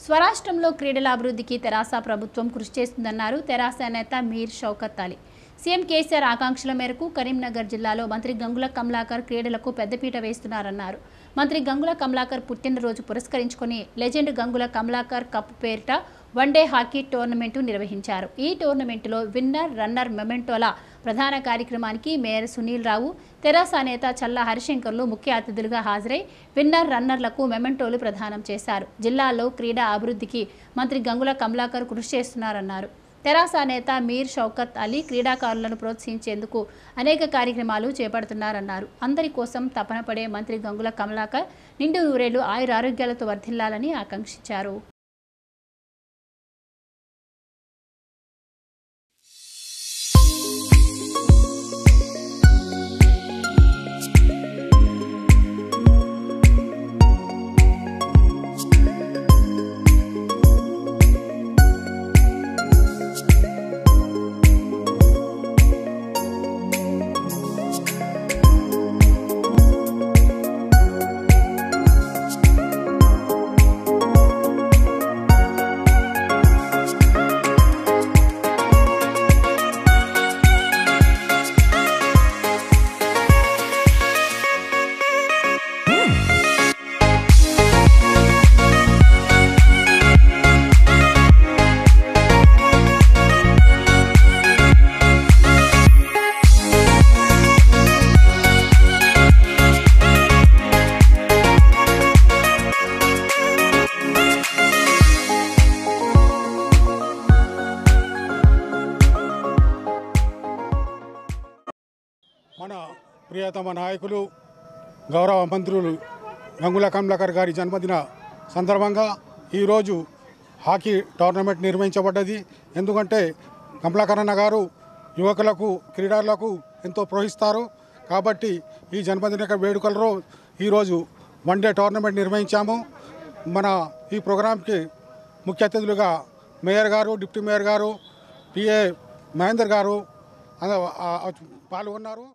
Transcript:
స్వరాష్ట్రంలో క్రీడల అభివృద్ధికి తెరాస ప్రభుత్వం కృషి చేస్తుందన్నారు తెరాస నేత మీర్ షౌకత్ అలీ సీఎం కేసీఆర్ ఆకాంక్షల మేరకు కరీంనగర్ జిల్లాలో మంత్రి గంగుల కమలాకర్ క్రీడలకు పెద్దపీట వేస్తున్నారన్నారు మంత్రి గంగుల కమలాకర్ పుట్టినరోజు పురస్కరించుకొని లెజెండ్ గంగుల కమలాకర్ కప్ పేరిట వన్డే హాకీ టోర్నమెంటు నిర్వహించారు ఈ టోర్నమెంటులో విన్నర్ రన్నర్ మెమెంటోల ప్రధాన కార్యక్రమానికి మేయర్ సునీల్ రావు తెరాస నేత చల్లా హరిశంకర్లు ముఖ్య అతిథులుగా హాజరై విన్నర్ రన్నర్లకు మెమెంటోలు ప్రదానం చేశారు జిల్లాలో క్రీడా అభివృద్ధికి మంత్రి గంగుల కమలాకర్ కృషి చేస్తున్నారన్నారు తెరాస నేత మీర్ షౌకత్ అలీ క్రీడాకారులను ప్రోత్సహించేందుకు అనేక కార్యక్రమాలు చేపడుతున్నారన్నారు అందరి కోసం తపన పడే మంత్రి గంగుల కమలాకర్ నిండు నూరేళ్లు ఆయురారోగ్యాలతో వర్ధిల్లాలని ఆకాంక్షించారు మన ప్రియతమ నాయకులు గౌరవ మంత్రులు గంగుల కమలాకర్ గారి జన్మదిన సందర్భంగా ఈరోజు హాకీ టోర్నమెంట్ నిర్వహించబడ్డది ఎందుకంటే కమలాకర్ అన్న గారు యువకులకు క్రీడలకు ఎంతో ప్రోత్సహిస్తారు కాబట్టి ఈ జన్మదిన వేడుకలలో ఈరోజు వన్ డే టోర్నమెంట్ నిర్వహించాము మన ఈ ప్రోగ్రాంకి ముఖ్య అతిథులుగా మేయర్ గారు డిప్యూటీ మేయర్ గారు పిఏ మహేందర్ గారు ఆ- ఆ- పాల్గొన్నారు